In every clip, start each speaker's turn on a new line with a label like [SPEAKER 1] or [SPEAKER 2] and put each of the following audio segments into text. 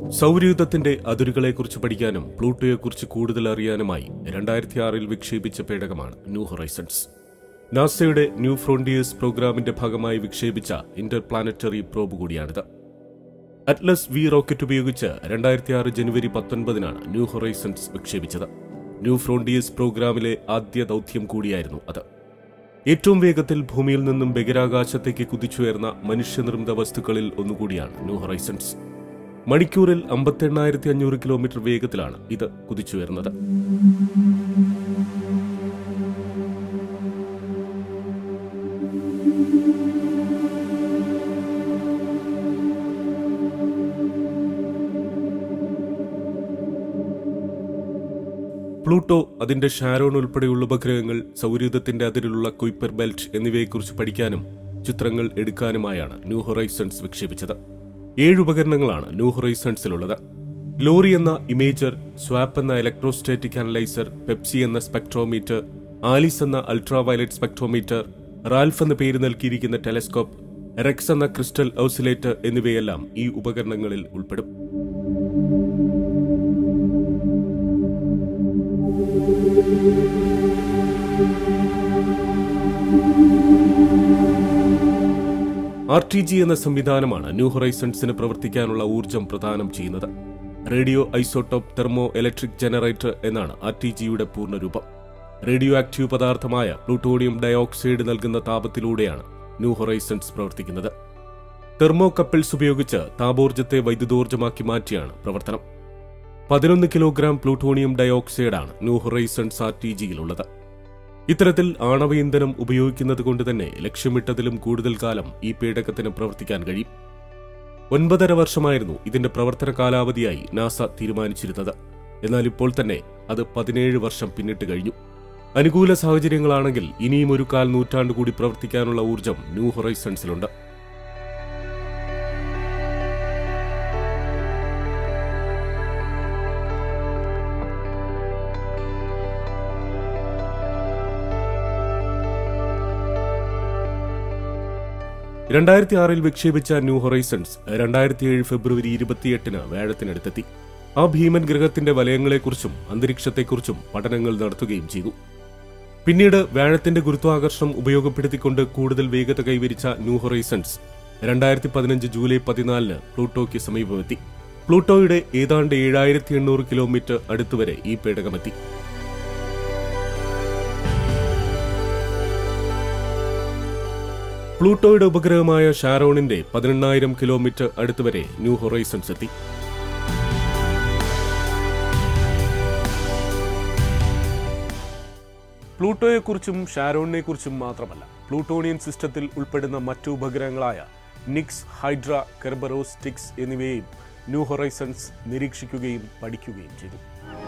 [SPEAKER 1] സൗരയൂഥത്തിന്റെ അതിരുകളെക്കുറിച്ച് പഠിക്കാനും പ്ലൂട്ടോയെക്കുറിച്ച് കൂടുതൽ അറിയാനുമായി രണ്ടായിരത്തി ആറിൽ വിക്ഷേപിച്ച പേടകമാണ് ന്യൂ ഹൊറൈസൺസ് നാസയുടെ ന്യൂ ഫ്രോണ്ടിയേഴ്സ് പ്രോഗ്രാമിന്റെ ഭാഗമായി വിക്ഷേപിച്ച ഇന്റർ പ്ലാനറ്ററി പ്രോബ് കൂടിയാണിത് അറ്റ്ലസ് വി റോക്കറ്റ് ഉപയോഗിച്ച് രണ്ടായിരത്തി ആറ് ജനുവരി പത്തൊൻപതിനാണ് ന്യൂ ഹൊറൈസൺസ് വിക്ഷേപിച്ചത് ന്യൂ ഫ്രോണ്ടിയേഴ്സ് പ്രോഗ്രാമിലെ ആദ്യ ദൗത്യം കൂടിയായിരുന്നു അത് ഏറ്റവും വേഗത്തിൽ ഭൂമിയിൽ നിന്നും ബഹിരാകാശത്തേക്ക് കുതിച്ചുയർന്ന മനുഷ്യനിർമ്മിത വസ്തുക്കളിൽ ഒന്നുകൂടിയാണ് ന്യൂ ഹൊറൈസൺസ് മണിക്കൂറിൽ അമ്പത്തെണ്ണായിരത്തി അഞ്ഞൂറ് കിലോമീറ്റർ വേഗത്തിലാണ് ഇത് കുതിച്ചുയർന്നത് പ്ലൂട്ടോ അതിന്റെ ഷാരോൺ ഉൾപ്പെടെയുള്ള ഉപഗ്രഹങ്ങൾ സൗരയൂഥത്തിന്റെ അതിരിലുള്ള കുയിപ്പർ ബെൽറ്റ് എന്നിവയെക്കുറിച്ച് പഠിക്കാനും ചിത്രങ്ങൾ എടുക്കാനുമായാണ് ന്യൂ ഹൊറൈസൺസ് വിക്ഷേപിച്ചത് ഏഴ് ഉപകരണങ്ങളാണ് ന്യൂ ഹൊറൈസൺസിലുള്ളത് ലോറി എന്ന ഇമേജർ സ്വാപ്പ് എന്ന ഇലക്ട്രോസ്റ്റാറ്റിക് അനലൈസർ പെപ്സി എന്ന സ്പെക്ട്രോമീറ്റർ ആലിസ് എന്ന അൾട്രാവയലറ്റ് സ്പെക്ട്രോമീറ്റർ റാൽഫ് എന്ന പേര് നൽകിയിരിക്കുന്ന ടെലസ്കോപ്പ് റെക്സ് എന്ന ക്രിസ്റ്റൽ ഓസിലേറ്റർ എന്നിവയെല്ലാം ഈ ഉപകരണങ്ങളിൽ ഉൾപ്പെടും ആർ ടി ജി എന്ന സംവിധാനമാണ് ന്യൂ ഹൊറൈസൺസിന് പ്രവർത്തിക്കാനുള്ള ഊർജം പ്രദാനം ചെയ്യുന്നത് radio isotope thermoelectric generator എന്നാണ് ആർ ടി ജിയുടെ പൂർണ്ണരൂപം റേഡിയോ ആക്റ്റീവ് പദാർത്ഥമായ പ്ലൂട്ടോണിയം ഡയോക്സൈഡ് നൽകുന്ന താപത്തിലൂടെയാണ് ന്യൂ ഹൊറൈസൺസ് പ്രവർത്തിക്കുന്നത് തെർമോ കപ്പിൾസ് ഉപയോഗിച്ച് താപോർജ്ജത്തെ വൈദ്യുതോർജ്ജമാക്കി മാറ്റിയാണ് പ്രവർത്തനം പതിനൊന്ന് കിലോഗ്രാം പ്ലൂട്ടോണിയം ഡയോക്സൈഡാണ് ന്യൂ ഹൊറൈസൺസ് ആർ ടി ജിയിലുള്ളത് ഇത്തരത്തിൽ ആണവ ഇന്ധനം ഉപയോഗിക്കുന്നത് കൊണ്ട് തന്നെ ലക്ഷ്യമിട്ടതിലും കൂടുതൽ കാലം ഈ പേടകത്തിന് പ്രവർത്തിക്കാൻ കഴിയും ഒൻപതര വർഷമായിരുന്നു ഇതിന്റെ പ്രവർത്തന കാലാവധിയായി നാസ തീരുമാനിച്ചിരുന്നത് എന്നാൽ ഇപ്പോൾ തന്നെ അത് പതിനേഴ് വർഷം പിന്നിട്ട് കഴിഞ്ഞു അനുകൂല സാഹചര്യങ്ങളാണെങ്കിൽ ഇനിയും ഒരു കാൽ നൂറ്റാണ്ട് കൂടി പ്രവർത്തിക്കാനുള്ള ഊർജം ന്യൂ ഹൊറൈസൺസിലുണ്ട് രണ്ടായിരത്തി ആറിൽ വിക്ഷേപിച്ച ന്യൂ ഹൊറൈസൺസ് രണ്ടായിരത്തി ഏഴ് ഫെബ്രുവരി ഇരുപത്തിയെട്ടിന് വേഴത്തിനടുത്തെത്തി ആ ഭീമൻ ഗ്രഹത്തിന്റെ വലയങ്ങളെക്കുറിച്ചും അന്തരീക്ഷത്തെക്കുറിച്ചും പഠനങ്ങൾ നടത്തുകയും ചെയ്തു പിന്നീട് വ്യാഴത്തിന്റെ ഗുരുത്വാകർഷണം ഉപയോഗപ്പെടുത്തിക്കൊണ്ട് കൂടുതൽ വേഗത കൈവരിച്ച ന്യൂ ഹൊറൈസൺസ് രണ്ടായിരത്തി പതിനഞ്ച് ജൂലൈ പതിനാലിന് പ്ലൂട്ടോയ്ക്ക് സമീപമെത്തി പ്ലൂട്ടോയുടെ ഏതാണ്ട് ഏഴായിരത്തി എണ്ണൂറ് കിലോമീറ്റർ അടുത്തുവരെ ഈ പേടകമെത്തി പ്ലൂട്ടോയുടെ ഉപഗ്രഹമായ ഷാരോണിന്റെ പതിനെണ്ണായിരം കിലോമീറ്റർ അടുത്തുവരെ ന്യൂ ഹൊറൈസൺസ് എത്തി പ്ലൂട്ടോയെക്കുറിച്ചും ഷാരോണിനെക്കുറിച്ചും മാത്രമല്ല പ്ലൂട്ടോണിയൻ സിസ്റ്റത്തിൽ ഉൾപ്പെടുന്ന മറ്റു ഉപഗ്രഹങ്ങളായ നിക്സ് ഹൈഡ്ര കെർബറോസ് ടിക്സ് എന്നിവയെയും ന്യൂ ഹൊറൈസൺസ് നിരീക്ഷിക്കുകയും പഠിക്കുകയും ചെയ്തു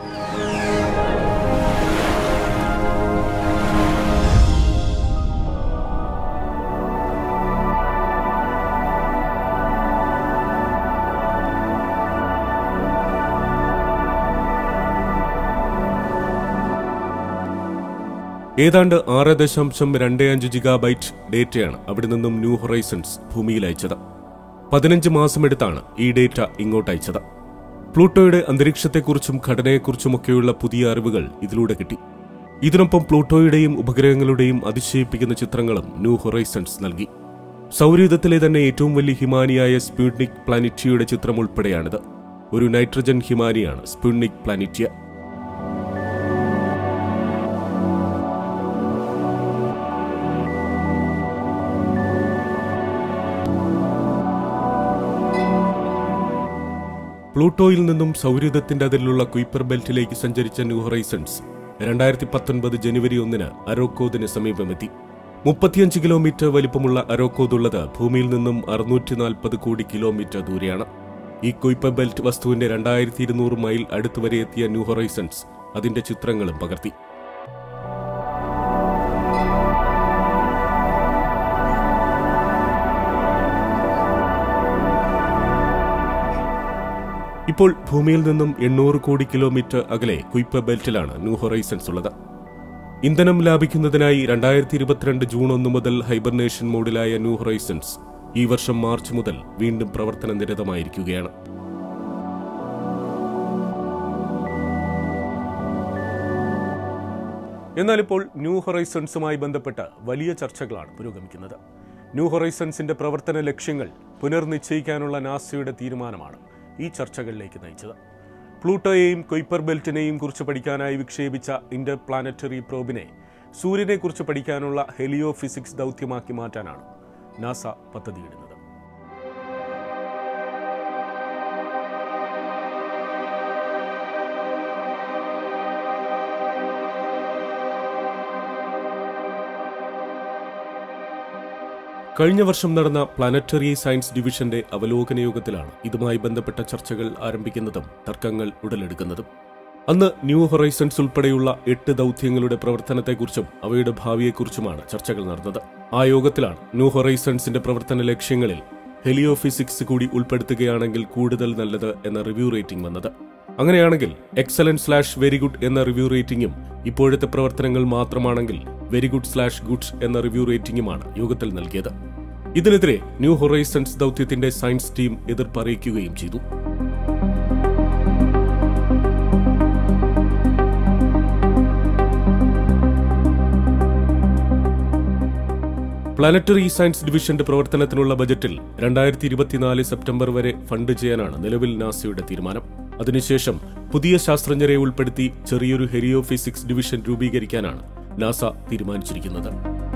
[SPEAKER 1] ഏതാണ്ട് ആറ് ദശാംശം രണ്ട് അഞ്ച് ജിഗാബൈറ്റ് ഡേറ്റയാണ് അവിടെ നിന്നും ന്യൂ ഹൊറൈസൺസ് ഭൂമിയിൽ അയച്ചത് പതിനഞ്ച് മാസമെടുത്താണ് ഈ ഡേറ്റ ഇങ്ങോട്ട് അയച്ചത് പ്ലൂട്ടോയുടെ അന്തരീക്ഷത്തെക്കുറിച്ചും ഘടനയെക്കുറിച്ചുമൊക്കെയുള്ള പുതിയ അറിവുകൾ ഇതിലൂടെ കിട്ടി ഇതിനൊപ്പം പ്ലൂട്ടോയുടെയും ഉപഗ്രഹങ്ങളുടെയും അതിശയിപ്പിക്കുന്ന ചിത്രങ്ങളും ന്യൂ ഹൊറൈസൺസ് നൽകി സൗരയൂഥത്തിലെ തന്നെ ഏറ്റവും വലിയ ഹിമാനിയായ സ്പ്യൂട്നിക് പ്ലാനിറ്റിയുടെ ചിത്രം ഉൾപ്പെടെയാണിത് ഒരു നൈട്രജൻ ഹിമാനിയാണ് സ്പ്യൂട്നിക് പ്ലാനിറ്റിയ പ്ലൂട്ടോയിൽ നിന്നും സൗരയൂഥത്തിന്റെ അതിലുള്ള കുയിപ്പർ ബെൽറ്റിലേക്ക് സഞ്ചരിച്ച ന്യൂ ഹൊറൈസൺസ് രണ്ടായിരത്തി പത്തൊൻപത് ജനുവരി ഒന്നിന് അരോക്കോദിന് സമീപമെത്തി മുപ്പത്തിയഞ്ച് കിലോമീറ്റർ വലിപ്പമുള്ള അരോക്കോദ് ഉള്ളത് ഭൂമിയിൽ നിന്നും അറുന്നൂറ്റി നാൽപ്പത് കോടി കിലോമീറ്റർ ദൂരെയാണ് ഈ കുയിപ്പർ ബെൽറ്റ് വസ്തുവിന്റെ രണ്ടായിരത്തി ഇരുന്നൂറ് മൈൽ അടുത്തുവരെ എത്തിയ ന്യൂ ഹൊറൈസൺസ് അതിന്റെ ചിത്രങ്ങളും പകർത്തി ഇപ്പോൾ ഭൂമിയിൽ നിന്നും എണ്ണൂറ് കോടി കിലോമീറ്റർ അകലെ കുയിപ്പ ബെൽറ്റിലാണ് ന്യൂ ഹൊറൈസൺസ് ഉള്ളത് ഇന്ധനം ലാഭിക്കുന്നതിനായി രണ്ടായിരത്തി ഇരുപത്തിരണ്ട് ജൂൺ ഒന്ന് മുതൽ ഹൈബർനേഷൻ മോഡിലായ ന്യൂ ഹൊറൈസൺസ് ഈ വർഷം മാർച്ച് മുതൽ വീണ്ടും പ്രവർത്തന നിരതമായിരിക്കുകയാണ് എന്നാൽ ഇപ്പോൾ ന്യൂ ഹൊറൈസൺസുമായി ബന്ധപ്പെട്ട് വലിയ ചർച്ചകളാണ് പുരോഗമിക്കുന്നത് ന്യൂ ഹൊറൈസൺസിന്റെ പ്രവർത്തന ലക്ഷ്യങ്ങൾ പുനർനിശ്ചയിക്കാനുള്ള നാസയുടെ തീരുമാനമാണ് ഈ ചർച്ചകളിലേക്ക് നയിച്ചത് പ്ലൂട്ടോയെയും കൊയ്പ്പർ ബെൽറ്റിനെയും കുറിച്ച് പഠിക്കാനായി വിക്ഷേപിച്ച ഇന്റർ പ്ലാനറ്ററി പ്രോബിനെ സൂര്യനെക്കുറിച്ച് പഠിക്കാനുള്ള ഹെലിയോ ഫിസിക്സ് ദൗത്യമാക്കി മാറ്റാനാണ് നാസ പദ്ധതിയിടുന്നത് കഴിഞ്ഞ വർഷം നടന്ന പ്ലാനറ്ററി സയൻസ് ഡിവിഷന്റെ അവലോകന യോഗത്തിലാണ് ഇതുമായി ബന്ധപ്പെട്ട ചർച്ചകൾ ആരംഭിക്കുന്നതും തർക്കങ്ങൾ ഉടലെടുക്കുന്നതും അന്ന് ന്യൂ ഹൊറൈസൺസ് ഉൾപ്പെടെയുള്ള എട്ട് ദൗത്യങ്ങളുടെ പ്രവർത്തനത്തെക്കുറിച്ചും അവയുടെ ഭാവിയെക്കുറിച്ചുമാണ് ചർച്ചകൾ നടന്നത് ആ യോഗത്തിലാണ് ന്യൂ ഹൊറൈസൺസിന്റെ പ്രവർത്തന ലക്ഷ്യങ്ങളിൽ ഹെലിയോ ഫിസിക്സ് കൂടി ഉൾപ്പെടുത്തുകയാണെങ്കിൽ കൂടുതൽ നല്ലത് എന്ന റിവ്യൂ റേറ്റിംഗ് വന്നത് അങ്ങനെയാണെങ്കിൽ എക്സലന്റ് സ്ലാഷ് വെരി ഗുഡ് എന്ന റിവ്യൂ റേറ്റിംഗും ഇപ്പോഴത്തെ പ്രവർത്തനങ്ങൾ മാത്രമാണെങ്കിൽ വെരി ഗുഡ് സ്ലാഷ് ഗുഡ്സ് എന്ന റിവ്യൂ റേറ്റിംഗുമാണ് യോഗത്തിൽ നൽകിയത് ഇതിനെതിരെ ന്യൂ ഹൊറൈസൺസ് ദൗത്യത്തിന്റെ സയൻസ് ടീം എതിർപ്പറിയിക്കുകയും ചെയ്തു പ്ലാനറ്ററി സയൻസ് ഡിവിഷന്റെ പ്രവർത്തനത്തിനുള്ള ബജറ്റിൽ രണ്ടായിരത്തി ഇരുപത്തിനാല് സെപ്റ്റംബർ വരെ ഫണ്ട് ചെയ്യാനാണ് നിലവിൽ നാസയുടെ തീരുമാനം അതിനുശേഷം പുതിയ ശാസ്ത്രജ്ഞരെ ഉൾപ്പെടുത്തി ചെറിയൊരു ഹെരിയോ ഫിസിക്സ് ഡിവിഷൻ രൂപീകരിക്കാനാണ് നാസ തീരുമാനിച്ചിരിക്കുന്നത്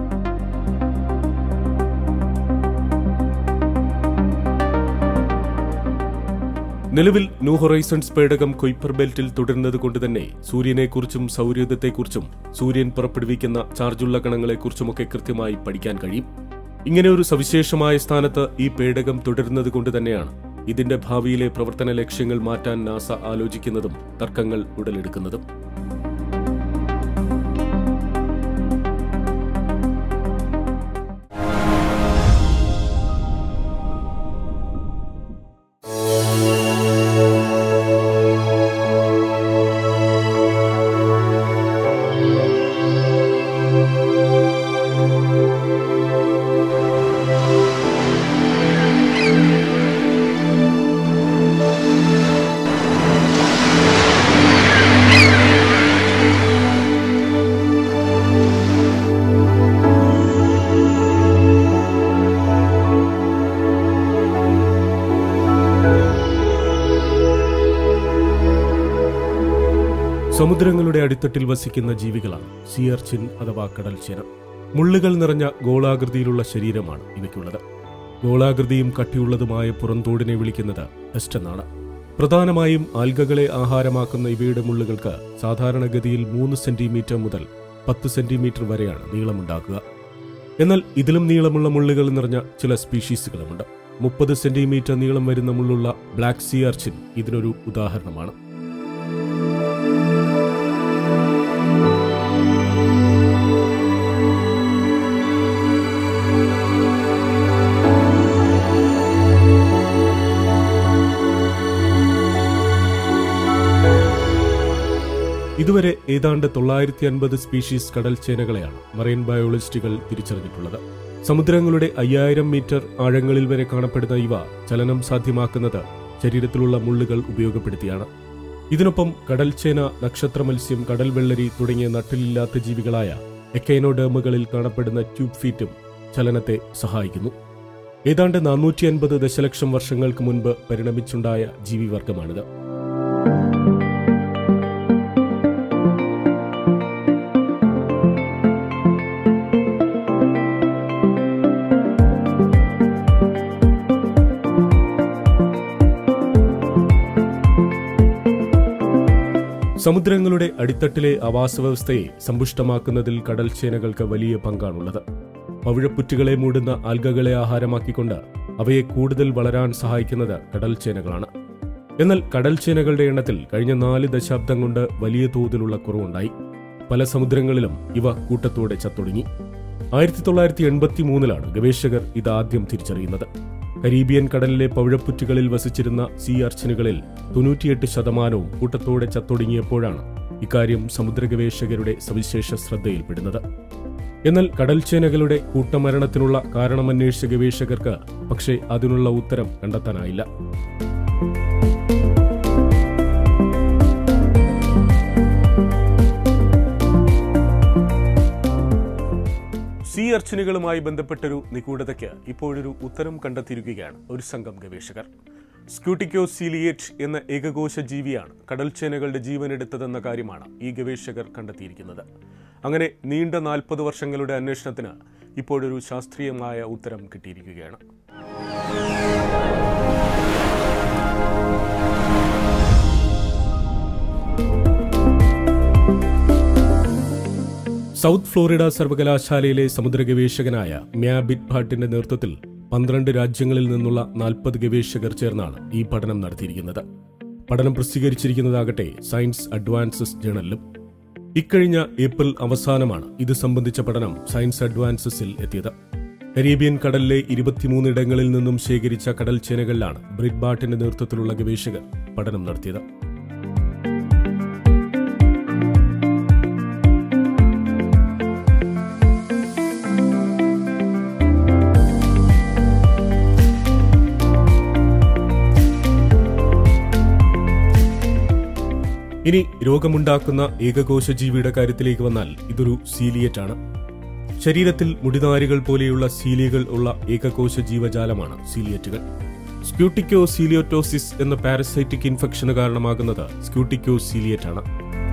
[SPEAKER 1] നിലവിൽ ന്യൂ ഹൊറൈസൺസ് പേടകം കൊയ്പ്പർ ബെൽറ്റിൽ തുടരുന്നത് കൊണ്ട് തന്നെ സൂര്യനെക്കുറിച്ചും സൗരയൂഥത്തെക്കുറിച്ചും സൂര്യൻ പുറപ്പെടുവിക്കുന്ന ചാർജുള്ള കണങ്ങളെക്കുറിച്ചുമൊക്കെ കൃത്യമായി പഠിക്കാൻ കഴിയും ഇങ്ങനെ ഒരു സവിശേഷമായ സ്ഥാനത്ത് ഈ പേടകം തുടരുന്നത് കൊണ്ട് തന്നെയാണ് ഇതിന്റെ ഭാവിയിലെ പ്രവർത്തന ലക്ഷ്യങ്ങൾ മാറ്റാൻ നാസ ആലോചിക്കുന്നതും തർക്കങ്ങൾ ഉടലെടുക്കുന്നതും സമുദ്രങ്ങളുടെ അടിത്തട്ടിൽ വസിക്കുന്ന ജീവികളാണ് സിയർച്ചിൻ അഥവാ കടൽച്ചേന മുള്ളുകൾ നിറഞ്ഞ ഗോളാകൃതിയിലുള്ള ശരീരമാണ് ഇവയ്ക്കുള്ളത് ഗോളാകൃതിയും കട്ടിയുള്ളതുമായ പുറന്തോടിനെ വിളിക്കുന്നത് ടെസ്റ്റ് എന്നാണ് പ്രധാനമായും ആൽഗകളെ ആഹാരമാക്കുന്ന ഇവയുടെ മുള്ളുകൾക്ക് സാധാരണഗതിയിൽ മൂന്ന് സെന്റിമീറ്റർ മുതൽ പത്ത് സെന്റിമീറ്റർ വരെയാണ് നീളമുണ്ടാക്കുക എന്നാൽ ഇതിലും നീളമുള്ള മുള്ളുകൾ നിറഞ്ഞ ചില സ്പീഷീസുകളുമുണ്ട് മുപ്പത് സെന്റിമീറ്റർ നീളം വരുന്ന മുള്ളുള്ള ബ്ലാക്ക് സി അർച്ചിൻ ഇതിനൊരു ഉദാഹരണമാണ് ഇതുവരെ ഏതാണ്ട് തൊള്ളായിരത്തി അൻപത് സ്പീഷീസ് കടൽച്ചേനകളെയാണ് മറൈൻ ബയോളജിസ്റ്റുകൾ തിരിച്ചറിഞ്ഞിട്ടുള്ളത് സമുദ്രങ്ങളുടെ അയ്യായിരം മീറ്റർ ആഴങ്ങളിൽ വരെ കാണപ്പെടുന്ന ഇവ ചലനം സാധ്യമാക്കുന്നത് ശരീരത്തിലുള്ള മുള്ളുകൾ ഉപയോഗപ്പെടുത്തിയാണ് ഇതിനൊപ്പം കടൽച്ചേന നക്ഷത്ര മത്സ്യം കടൽ വെള്ളരി തുടങ്ങിയ നട്ടിലില്ലാത്ത ജീവികളായ എക്കൈനോഡേമുകളിൽ കാണപ്പെടുന്ന ട്യൂബ് ഫീറ്റും ചലനത്തെ സഹായിക്കുന്നു ഏതാണ്ട് നാനൂറ്റി അൻപത് ദശലക്ഷം വർഷങ്ങൾക്ക് മുൻപ് പരിണമിച്ചുണ്ടായ ജീവിവർഗമാണിത് സമുദ്രങ്ങളുടെ അടിത്തട്ടിലെ ആവാസവ്യവസ്ഥയെ സമ്പുഷ്ടമാക്കുന്നതിൽ കടൽച്ചേനകൾക്ക് വലിയ പങ്കാണുള്ളത് പവിഴപ്പുറ്റുകളെ മൂടുന്ന ആൽഗകളെ ആഹാരമാക്കിക്കൊണ്ട് അവയെ കൂടുതൽ വളരാൻ സഹായിക്കുന്നത് കടൽച്ചേനകളാണ് എന്നാൽ കടൽച്ചേനകളുടെ എണ്ണത്തിൽ കഴിഞ്ഞ നാല് ദശാബ്ദം കൊണ്ട് വലിയ തോതിലുള്ള കുറവുണ്ടായി പല സമുദ്രങ്ങളിലും ഇവ കൂട്ടത്തോടെ ചത്തൊടുങ്ങി ആയിരത്തി തൊള്ളായിരത്തി എൺപത്തി മൂന്നിലാണ് ഗവേഷകർ ഇതാദ്യം തിരിച്ചറിയുന്നത് കരീബിയൻ കടലിലെ പവിഴപ്പുറ്റുകളിൽ വസിച്ചിരുന്ന സീ അർച്ചനുകളിൽ തൊണ്ണൂറ്റിയെട്ട് ശതമാനവും കൂട്ടത്തോടെ ചത്തൊടുങ്ങിയപ്പോഴാണ് ഇക്കാര്യം സമുദ്ര ഗവേഷകരുടെ സവിശേഷ ശ്രദ്ധയിൽപ്പെടുന്നത് എന്നാൽ കടൽച്ചേനകളുടെ കൂട്ടമരണത്തിനുള്ള കാരണമന്വേഷിച്ച ഗവേഷകർക്ക് പക്ഷേ അതിനുള്ള ഉത്തരം കണ്ടെത്താനായില്ല അർച്ചനുകളുമായി ബന്ധപ്പെട്ടൊരു നിഗൂഢതയ്ക്ക് ഇപ്പോഴൊരു ഉത്തരം കണ്ടെത്തിയിരിക്കുകയാണ് ഒരു സംഘം ഗവേഷകർ സ്ക്യൂട്ടിക്കോ സീലിയേറ്റ് എന്ന ഏകകോശ ജീവിയാണ് കടൽച്ചേനകളുടെ ജീവനെടുത്തതെന്ന കാര്യമാണ് ഈ ഗവേഷകർ കണ്ടെത്തിയിരിക്കുന്നത് അങ്ങനെ നീണ്ട നാൽപ്പത് വർഷങ്ങളുടെ അന്വേഷണത്തിന് ഇപ്പോഴൊരു ശാസ്ത്രീയമായ ഉത്തരം കിട്ടിയിരിക്കുകയാണ് സൗത്ത് ഫ്ലോറിഡ സർവകലാശാലയിലെ സമുദ്ര ഗവേഷകനായ മ്യാബിറ്റ് ഭാട്ടിന്റെ നേതൃത്വത്തിൽ പന്ത്രണ്ട് രാജ്യങ്ങളിൽ നിന്നുള്ള നാൽപ്പത് ഗവേഷകർ ചേർന്നാണ് ഈ പഠനം നടത്തിയിരിക്കുന്നത് പഠനം പ്രസിദ്ധീകരിച്ചിരിക്കുന്നതാകട്ടെ സയൻസ് അഡ്വാൻസസ് ജേണലിലും ഇക്കഴിഞ്ഞ ഏപ്രിൽ അവസാനമാണ് ഇത് സംബന്ധിച്ച പഠനം സയൻസ് അഡ്വാൻസസിൽ എത്തിയത് കരീബിയൻ കടലിലെ ഇരുപത്തിമൂന്നിടങ്ങളിൽ നിന്നും ശേഖരിച്ച കടൽ ചേനകളിലാണ് ബ്രിഡ് ബാട്ടിന്റെ നേതൃത്വത്തിലുള്ള ഗവേഷകർ പഠനം നടത്തിയത് ഇനി രോഗമുണ്ടാക്കുന്ന ഏകകോശ ജീവിയുടെ കാര്യത്തിലേക്ക് വന്നാൽ ഇതൊരു സീലിയറ്റ് ആണ് ശരീരത്തിൽ മുടിനാരുകൾ പോലെയുള്ള സീലിയകൾ ഉള്ള ഏകകോശ ജീവജാലമാണ് സീലിയറ്റുകൾ സ്ക്യൂട്ടിക്കോ സീലിയോറ്റോസിസ് എന്ന പാരസൈറ്റിക് ഇൻഫെക്ഷന് കാരണമാകുന്നത് സ്ക്യൂട്ടിക്കോ സീലിയറ്റ് ആണ്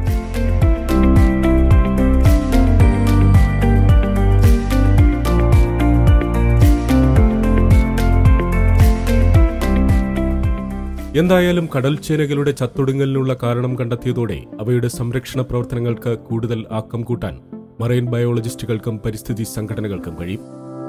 [SPEAKER 1] എന്തായാലും കടൽച്ചേനകളുടെ ചത്തൊടുങ്ങലിനുള്ള കാരണം കണ്ടെത്തിയതോടെ അവയുടെ സംരക്ഷണ പ്രവർത്തനങ്ങൾക്ക് കൂടുതൽ ആക്കം കൂട്ടാൻ മറൈൻ ബയോളജിസ്റ്റുകൾക്കും പരിസ്ഥിതി സംഘടനകൾക്കും കഴിയും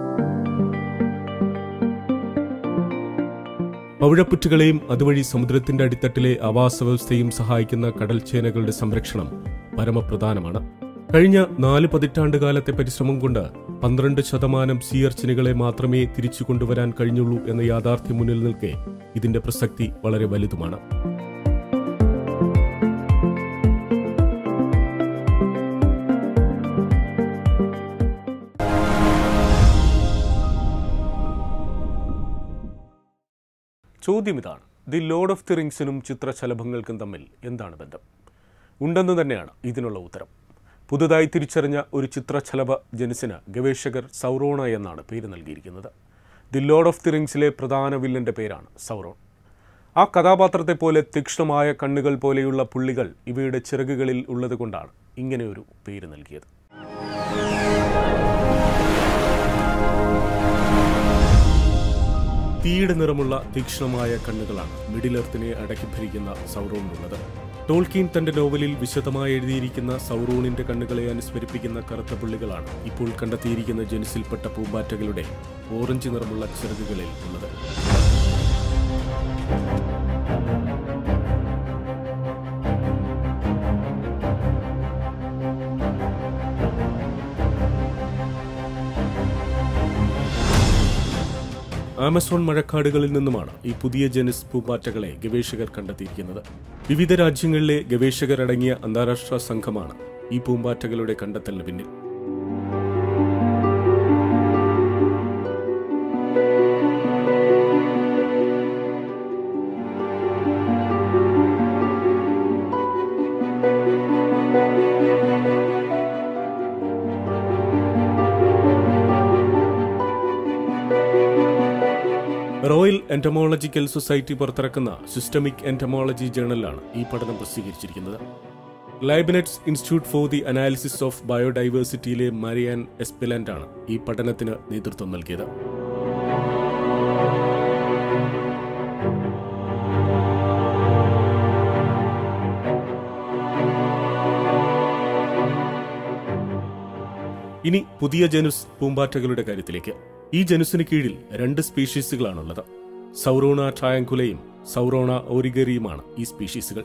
[SPEAKER 1] പവിഴപ്പുറ്റുകളെയും അതുവഴി സമുദ്രത്തിന്റെ അടിത്തട്ടിലെ ആവാസ വ്യവസ്ഥയും സഹായിക്കുന്ന കടൽച്ചേനകളുടെ സംരക്ഷണം പരമപ്രധാനമാണ് കഴിഞ്ഞ നാല് പതിറ്റാണ്ട് കാലത്തെ പരിശ്രമം കൊണ്ട് പന്ത്രണ്ട് ശതമാനം സീയർച്ചിനുകളെ മാത്രമേ തിരിച്ചു കൊണ്ടുവരാൻ കഴിഞ്ഞുള്ളൂ എന്ന യാഥാർത്ഥ്യം മുന്നിൽ നിൽക്കെ ഇതിന്റെ പ്രസക്തി വളരെ വലുതുമാണ് ചോദ്യം ഇതാണ് ദി ലോർഡ് ഓഫ് ദി റിങ്സിനും ചിത്രശലഭങ്ങൾക്കും തമ്മിൽ എന്താണ് ബന്ധം ഉണ്ടെന്ന് തന്നെയാണ് ഇതിനുള്ള ഉത്തരം പുതുതായി തിരിച്ചറിഞ്ഞ ഒരു ചിത്രശലഭ ജനുസിന് ഗവേഷകർ സൗറോണ എന്നാണ് പേര് നൽകിയിരിക്കുന്നത് ദി ലോർഡ് ഓഫ് ദി റിങ്സിലെ പ്രധാന വില്ലന്റെ പേരാണ് സൗറോൺ ആ കഥാപാത്രത്തെ പോലെ തീക്ഷ്ണമായ കണ്ണുകൾ പോലെയുള്ള പുള്ളികൾ ഇവയുടെ ചിറകുകളിൽ ഉള്ളതുകൊണ്ടാണ് ഇങ്ങനെയൊരു പേര് നൽകിയത് തീയുടെ നിറമുള്ള തീക്ഷ്ണമായ കണ്ണുകളാണ് മിഡിൽ എർത്തിനെ അടക്കി ഭരിക്കുന്ന സൗറോണിനുള്ളത് ടോൾക്കീൻ തന്റെ നോവലിൽ വിശദമായി എഴുതിയിരിക്കുന്ന സൗറോണിന്റെ കണ്ണുകളെ അനുസ്മരിപ്പിക്കുന്ന കറുത്ത പുള്ളികളാണ് ഇപ്പോൾ കണ്ടെത്തിയിരിക്കുന്ന ജനുസിൽപ്പെട്ട പൂമ്പാറ്റകളുടെ ഓറഞ്ച് നിറമുള്ള ചിറകുകളിൽ ഉള്ളത് ആമസോൺ മഴക്കാടുകളിൽ നിന്നുമാണ് ഈ പുതിയ ജനസ് പൂമ്പാറ്റകളെ ഗവേഷകർ കണ്ടെത്തിയിരിക്കുന്നത് വിവിധ രാജ്യങ്ങളിലെ ഗവേഷകർ അടങ്ങിയ അന്താരാഷ്ട്ര സംഘമാണ് ഈ പൂമ്പാറ്റകളുടെ കണ്ടെത്തലിന് പിന്നിൽ റോയൽ എന്റമോളജിക്കൽ സൊസൈറ്റി പുറത്തിറക്കുന്ന സിസ്റ്റമിക് എന്റമോളജി ജേണലിലാണ് ഈ പഠനം പ്രസിദ്ധീകരിച്ചിരിക്കുന്നത് Leibniz Institute for the Analysis of ബയോഡൈവേഴ്സിറ്റിയിലെ മരിയാൻ എസ്പെലന്റ് ആണ് ഈ പഠനത്തിന് നേതൃത്വം നൽകിയത് ഇനി പുതിയ ജനുസ് പൂമ്പാറ്റകളുടെ കാര്യത്തിലേക്ക് ഈ ജനുസിന് കീഴിൽ രണ്ട് സ്പീഷീസുകളാണുള്ളത് സൗറോണ ട്രയാങ്കുലയും സൗറോണ ഓരിഗറിയുമാണ് ഈ സ്പീഷീസുകൾ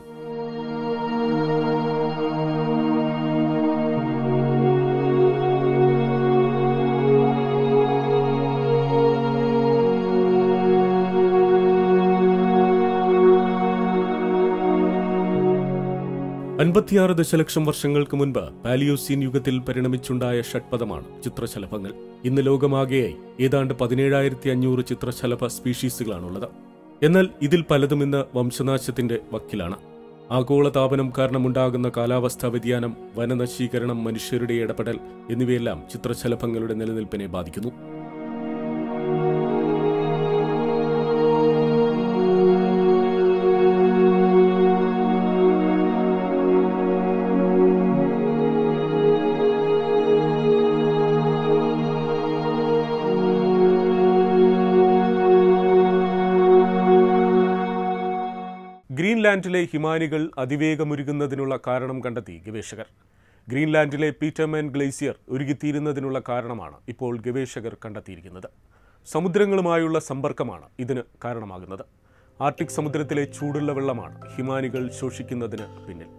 [SPEAKER 1] അൻപത്തിയാറ് ദശലക്ഷം വർഷങ്ങൾക്ക് മുൻപ് പാലിയോസീൻ യുഗത്തിൽ പരിണമിച്ചുണ്ടായ ഷഡ്പദമാണ് ചിത്രശലഭങ്ങൾ ഇന്ന് ലോകമാകെയായി ഏതാണ്ട് പതിനേഴായിരത്തി അഞ്ഞൂറ് ചിത്രശലഭ സ്പീഷീസുകളാണുള്ളത് എന്നാൽ ഇതിൽ പലതും ഇന്ന് വംശനാശത്തിന്റെ വക്കിലാണ് ആഗോളതാപനം കാരണമുണ്ടാകുന്ന കാലാവസ്ഥാ വ്യതിയാനം വനനശീകരണം മനുഷ്യരുടെ ഇടപെടൽ എന്നിവയെല്ലാം ചിത്രശലഭങ്ങളുടെ നിലനിൽപ്പിനെ ബാധിക്കുന്നു ഗ്രീൻലാൻഡിലെ ഹിമാനികൾ അതിവേഗമുരുകുന്നതിനുള്ള കാരണം കണ്ടെത്തി ഗവേഷകർ ഗ്രീൻലാൻഡിലെ പീറ്റർമാൻ ഗ്ലേസിയർ ഉരുകിത്തീരുന്നതിനുള്ള കാരണമാണ് ഇപ്പോൾ ഗവേഷകർ കണ്ടെത്തിയിരിക്കുന്നത് സമുദ്രങ്ങളുമായുള്ള സമ്പർക്കമാണ് ഇതിന് കാരണമാകുന്നത് ആർട്ടിക് സമുദ്രത്തിലെ ചൂടുള്ള വെള്ളമാണ് ഹിമാനികൾ ശോഷിക്കുന്നതിന് പിന്നിൽ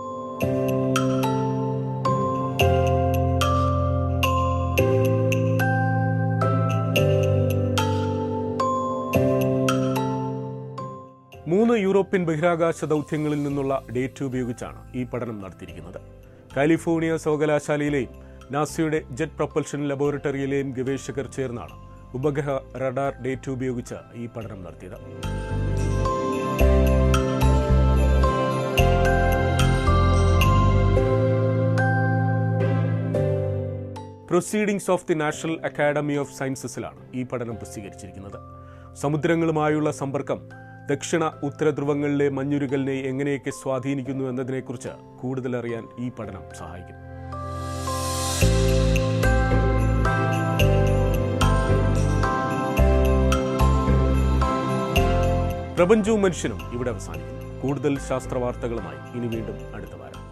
[SPEAKER 1] മൂന്ന് യൂറോപ്യൻ ബഹിരാകാശ ദൗത്യങ്ങളിൽ നിന്നുള്ള ഡേറ്റ ഉപയോഗിച്ചാണ് ഈ പഠനം നടത്തിയിരിക്കുന്നത് കാലിഫോർണിയ സർവകലാശാലയിലെയും നാസയുടെ ജെറ്റ് പ്രൊപ്പൽഷൻ ലബോറട്ടറിയിലെയും ഗവേഷകർ ചേർന്നാണ് ഉപഗ്രഹ റഡാർ ഡേറ്റ ഉപയോഗിച്ച് ഈ പഠനം നടത്തിയത് Proceedings of the National Academy of സയൻസസിലാണ് ഈ പഠനം പ്രസിദ്ധീകരിച്ചിരിക്കുന്നത് സമുദ്രങ്ങളുമായുള്ള സമ്പർക്കം ദക്ഷിണ ഉത്തര ധ്രുവങ്ങളിലെ മഞ്ഞുരുകലിനെ എങ്ങനെയൊക്കെ സ്വാധീനിക്കുന്നു എന്നതിനെക്കുറിച്ച് കൂടുതൽ അറിയാൻ ഈ പഠനം സഹായിക്കും പ്രപഞ്ചവും മനുഷ്യനും ഇവിടെ അവസാനിക്കുന്നു കൂടുതൽ ശാസ്ത്ര വാർത്തകളുമായി ഇനി വീണ്ടും അടുത്ത വാരം